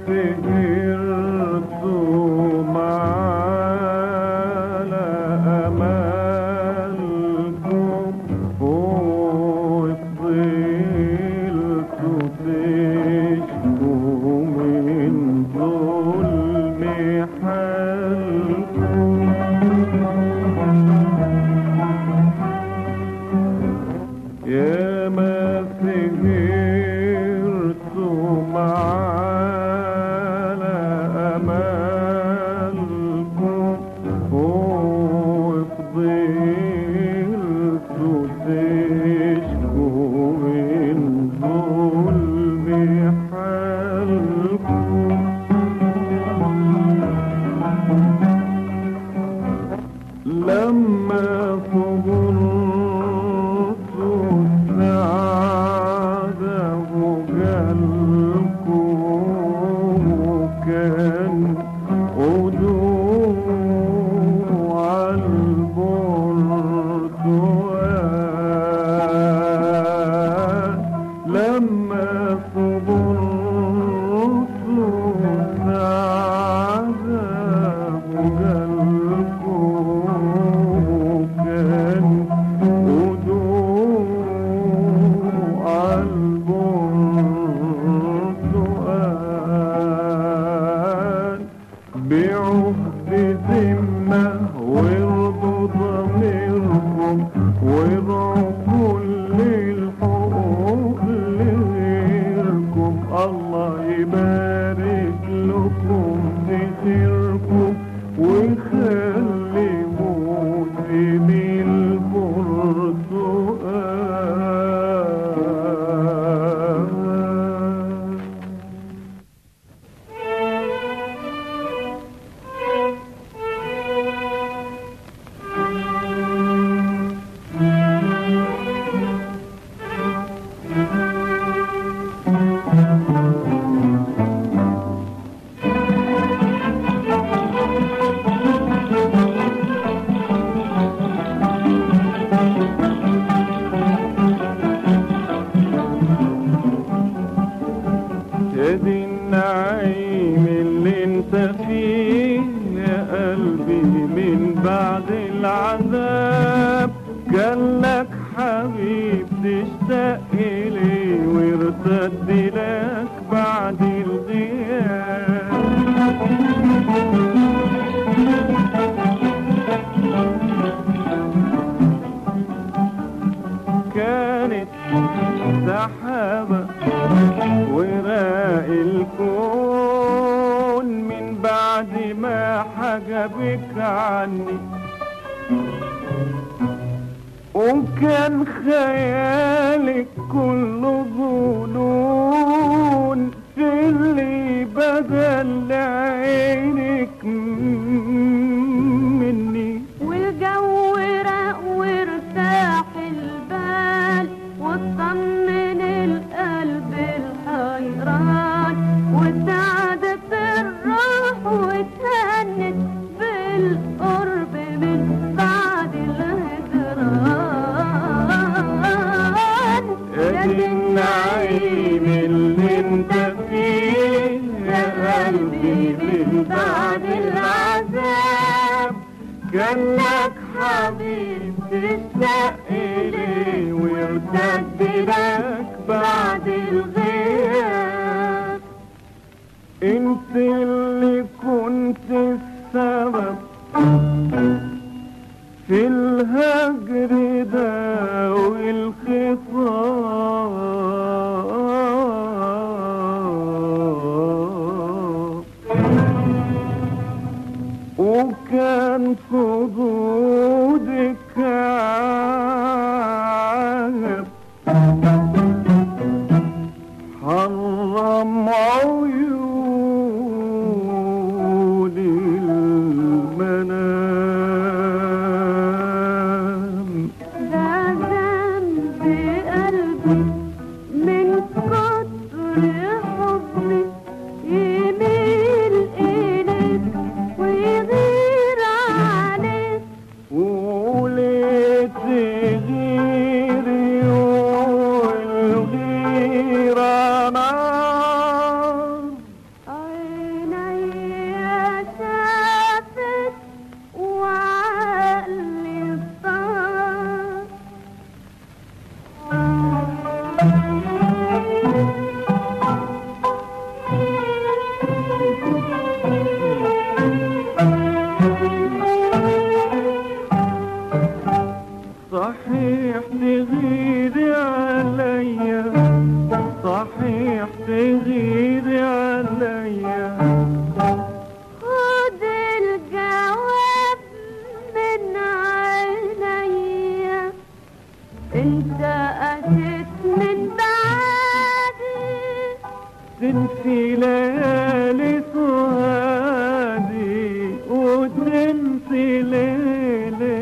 سهرتم على أمالكم وفضلتوا تشكوا من ظلم حالكم يا ما سهرتم على أمالكم وفضلتوا تشكوا من ظلم حالكم لما صبرت السعادة وجالكم كان ودوع البرتقال لما صبرت السعادة وجالكم كان ودوع البرتقال بعهد ذمة وارضوا ضميركم وارعوا كل الحقوق لغيركم الله يبارك لكم في خيركم ويخلي موسم البرتقال يا دي النعيم اللي انت فيه يا قلبي من بعد العذاب كان لك حبيب تشتاق ليه وارتد لك بعد الغياب كانت سحابة وراء الكون من بعد ما حجبك عني وكان خيالك كله ظنون في اللي بدل عينك مني والجو راق وارتاح البال واطمن القلب الحيران وسعدت الروح وتهنت بالقرب من بعد الهجران يا دي النعيم اللي انت فيه يا قلبي من بعد العذاب كان لك حبيب تشتاق ليه ويرتد لك بعد الغياب انت اللي كنت السبب في الهجر ده والخطاب وكان خدودك عاهب حرم عيون المنام ده عليا خد الجواب من عينيا انت اتيت من بعدي تنسي ليالي سهادي وتنسي ليلي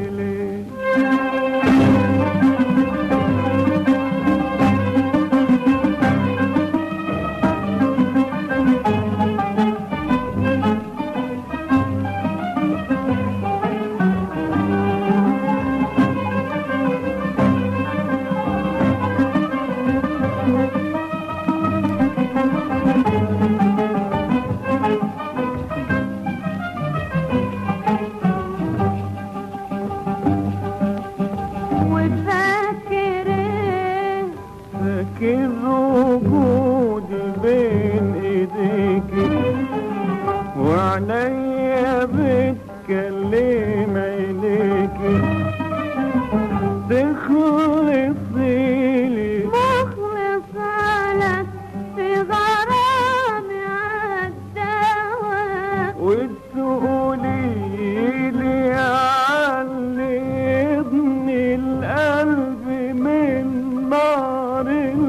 وفاكر ايه فاكر وجودي بين ايديكي وعينيا بتكلم عينيكي تخلصي لي مخلص لك في غرامي عالدواء وتقولي لي علمني القلب من نار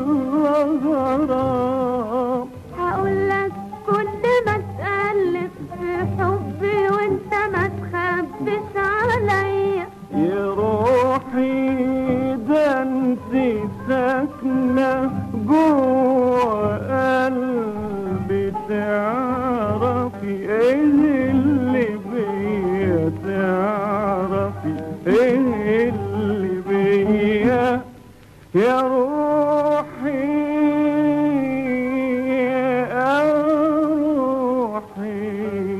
الغرام هقول لك كل ما تقلب في حبي وانت ما تخبيش عليا يا روحي ده انت ساكنة جوه قلبي تعرفي ايه اللي بيا تعرفي ايه اللي بيا يا روحي يا روحي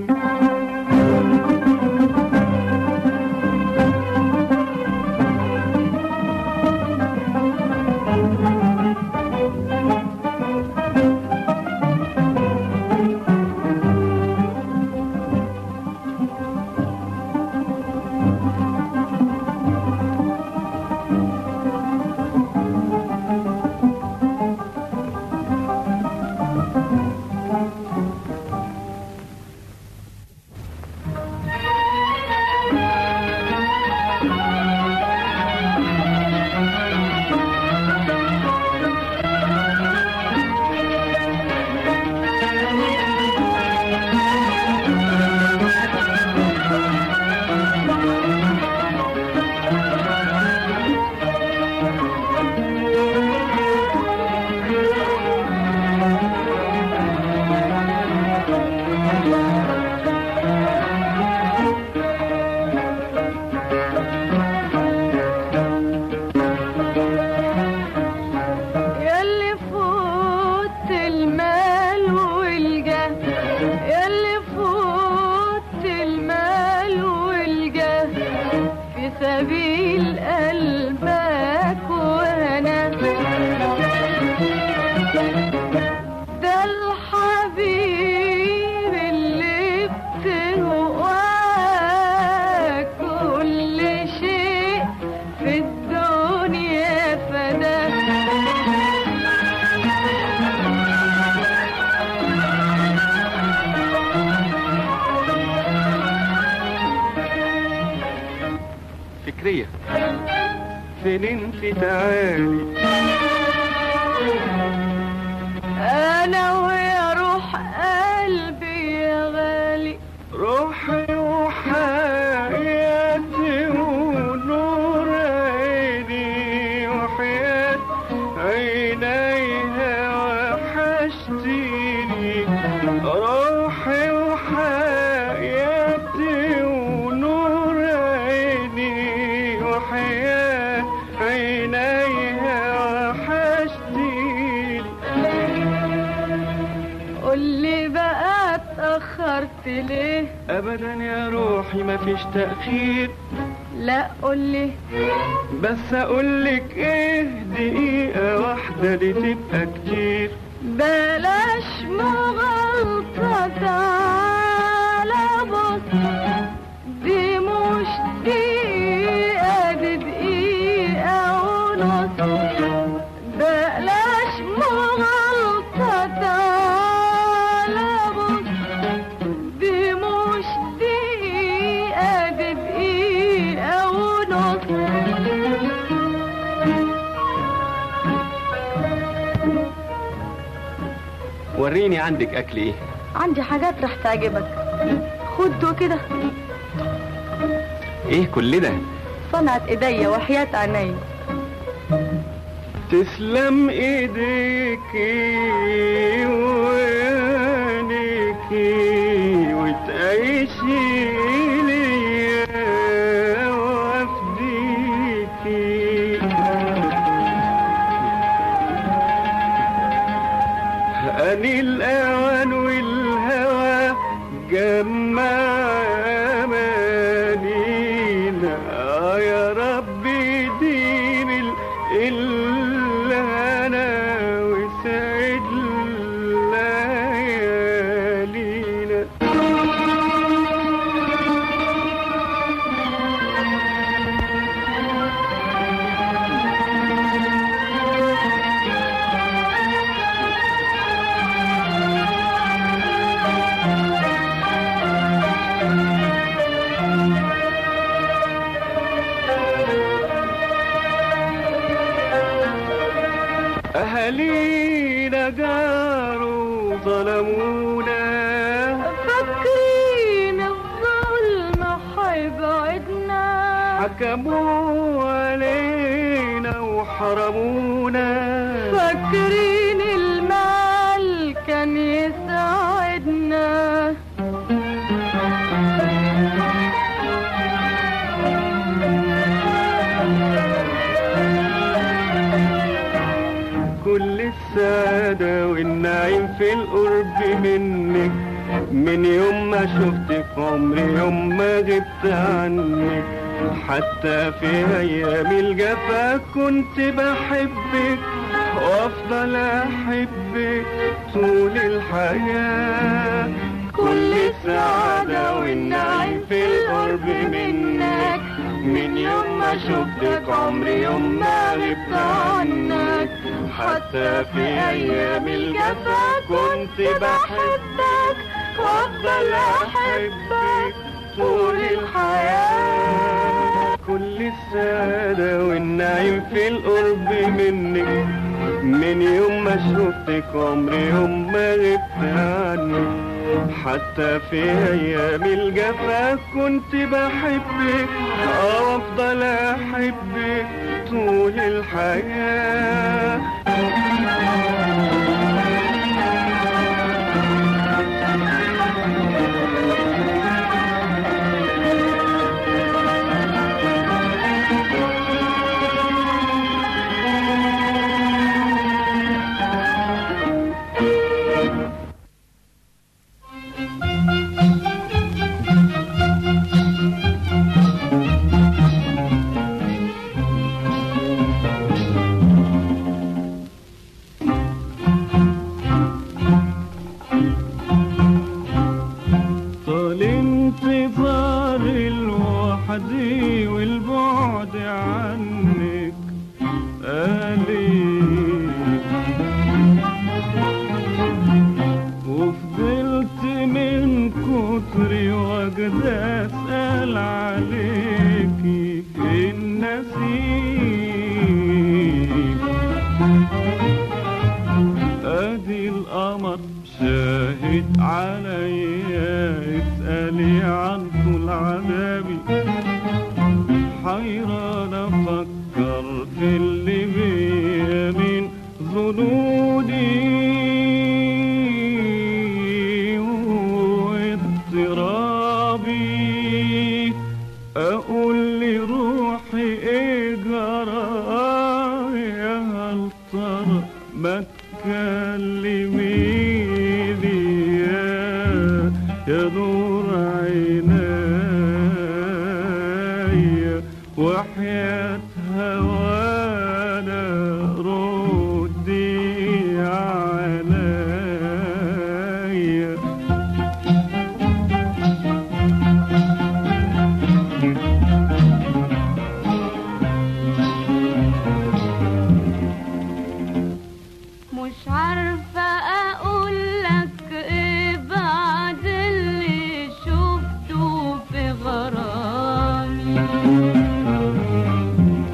ياللي فوت المال والجاه ياللي فوت المال والجاه في سبيل قلبك وانا ده الحبيب اللي بتهواه كل شيء في الدنيا فداه فكرية فين انت تعالي انا ويا روح قلبي يا غالي روحي وحياتي ونور عيني وحياة عينيها وحشتيني روحي وحياتي ونور عيني وحياة عينيها وحشتيني قولي بقى اتأخرت ليه ابدا يا روحي مفيش تأخير لا قولي بس اقولك ايه دقيقة واحدة دي تبقى كتير بلاش مغالطة تعالى بص دي مش دقيقة دي دقيقة ونص بلاش مغالطة تعالى عندك اكل ايه عندي حاجات رح تعجبك خد دو كده ايه كل ده صنعت ايديا وحياة عيني تسلم ايديكي وعينيكي وتعيشي ليا وافديكي أني الأوان والهوى جمع أمانينا آه يا ربي دين ال- الهنا وسعد ليالينا أهالينا جاروا ظلمونا فاكرين الظلم حيبعدنا حكموا علينا وحرمونا فاكرين المال كان يساعدنا كل السعادة والنعيم في القرب منك من يوم ما شفتك عمري يوم ما غبت عنك حتى في أيام الجفا كنت بحبك وأفضل أحبك طول الحياة كل السعادة والنعيم في القرب منك من يوم ما شفتك عمري يوم ما غبت عنك حتى في أيام الجفا كنت بحبك وأفضل أحبك طول الحياة كل السعادة والنعيم في القرب منك من يوم ما شفتك عمري يوم ما غبت عنك حتى في أيام الجفا كنت بحبك أو أفضل أحبك طول الحياة طال انتظار الوحدي والبعد عنك أليم وفضلت من كتر وجد أسأل عليكي النسيم ادي القمر شاهد عليا اسألي عن طول عذابي حيران افكر في اللي بيا من ظنوني واضطرابي اقول لروحي ايه جرى يا هل ترى ما تكلميني يا يا نور عيني وحياة هوانا ردي عليا مش عارفة أقول لك إيه بعد اللي شفته في غرامي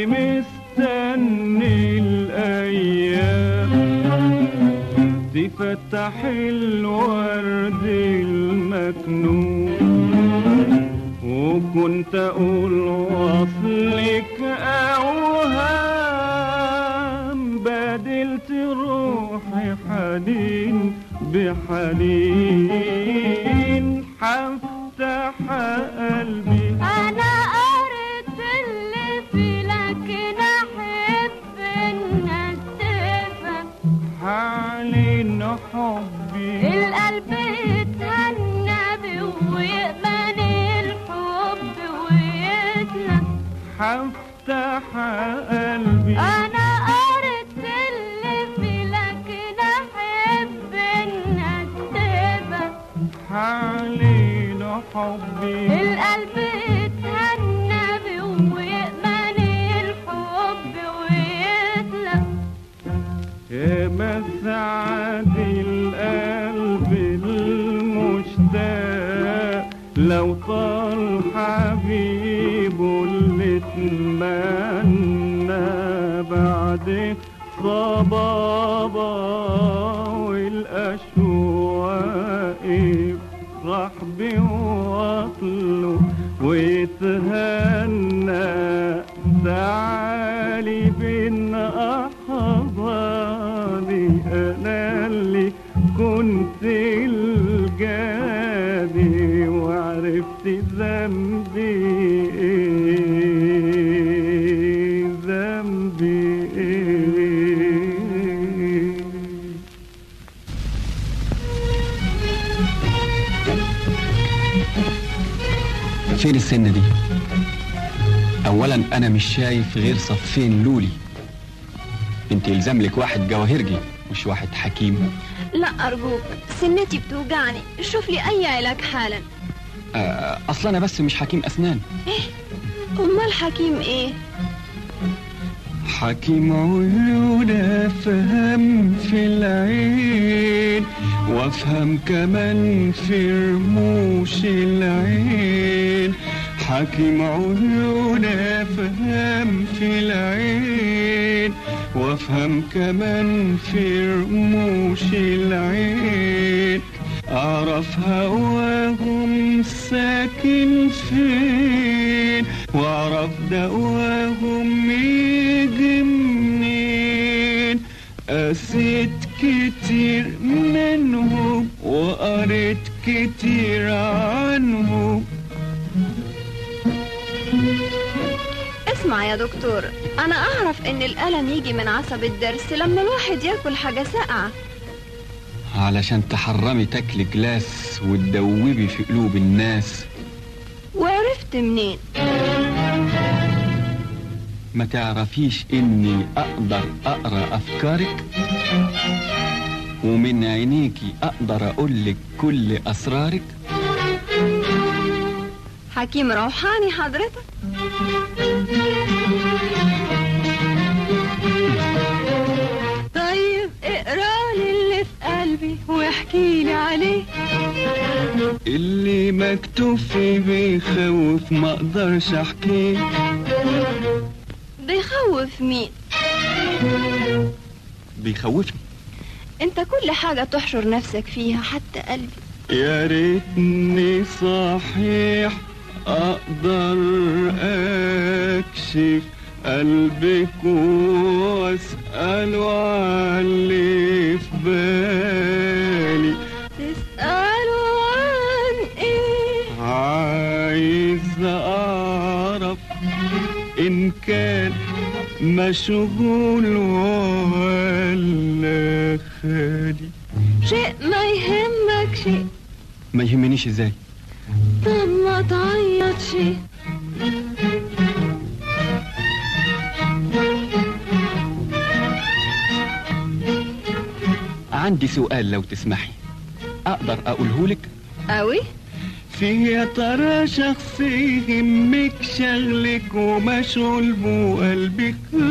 مستني الأيام تفتح الورد المكنون وكنت أقول وصلك أوهام بدلت روحي حنين بحنين حفتح قلبي انا قريت اللي في لكن احب الناس تفهم حالين حبي القلب يتهنى بيه ويأمن الحب ويتلف حفتح قلبي انا قريت اللي في لكن احب الناس تفهم حالين حبي القلب يتهنى بيه ويأمن الحب ويتلف يا مسعد القلب المشتاق لو طال حبيبه اللي اتمنى بعد صبابة والأشواق يفرح بوصله ويتهنى تعالي بين أحضاني أنا اللي كنت الجادي وعرفت ذنبي إيه ذنبي إيه فين السن دي اولا انا مش شايف غير صفين لولي انت يلزم لك واحد جواهرجي مش واحد حكيم لا أرجوك سنتي بتوجعني شوف لي أي علاج حالا آه، اصلا انا بس مش حكيم اسنان أمال حكيم إيه حكيم عيون افهم في العين وافهم كمان في رموش العين حكيم عيون افهم في العين وافهم كمان في رموش العين اعرف هواهم ساكن فين واعرف دواهم يجي منين قسيت كتير منهم وقريت كتير عنهم اسمع يا دكتور أنا أعرف إن الألم يجي من عصب الضرس لما الواحد ياكل حاجة ساقعة علشان تحرمي تاكلي جلاس وتدوبي في قلوب الناس وعرفت منين ما تعرفيش اني اقدر اقرا افكارك ومن عينيكي اقدر اقولك كل اسرارك حكيم روحاني حضرتك طيب اقرا لي اللي في قلبي واحكي لي عليه اللي مكتوب فيه بيخوف ما اقدرش احكيه بيخوف مين بيخوفني انت كل حاجة تحشر نفسك فيها حتى قلبي يا ريتني صحيح اقدر اكشف قلبك واساله على اللي في بالي تسألوا عن ايه عايز اعرف ان كان مشغول ولا خالي شيء ما يهمك شيء ما يهمنيش ازاي طب ما تعيط شيء عندي سؤال لو تسمحي اقدر اقوله لك قوي في يا ترى شخص يهمك شغلك ومشغول بقلبك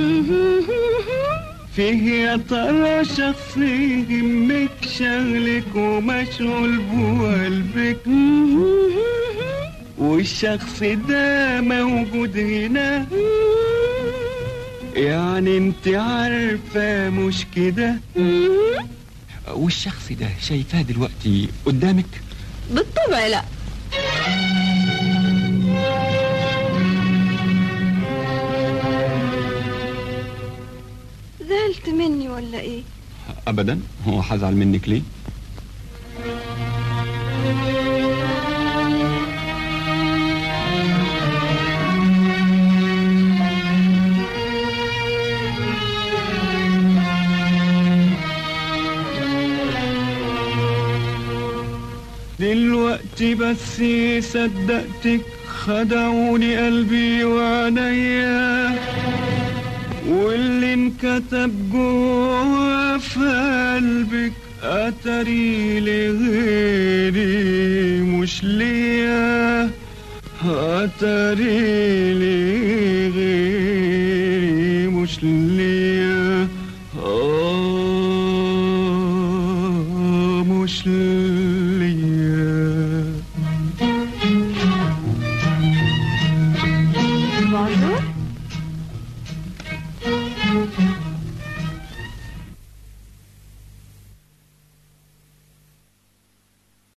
فيه يا ترى شخص يهمك شغلك ومشغول بقلبك والشخص ده موجود هنا يعني انت عارفة مش كده مم. والشخص ده شايفاه دلوقتي قدامك بالطبع لا زعلت مني ولا ايه ابدا هو هزعل منك ليه دلوقتي بس صدقتك خدعوني قلبي وعينيا واللي انكتب جوا في قلبك اتري لغيري مش ليا اتري لغيري مش ليا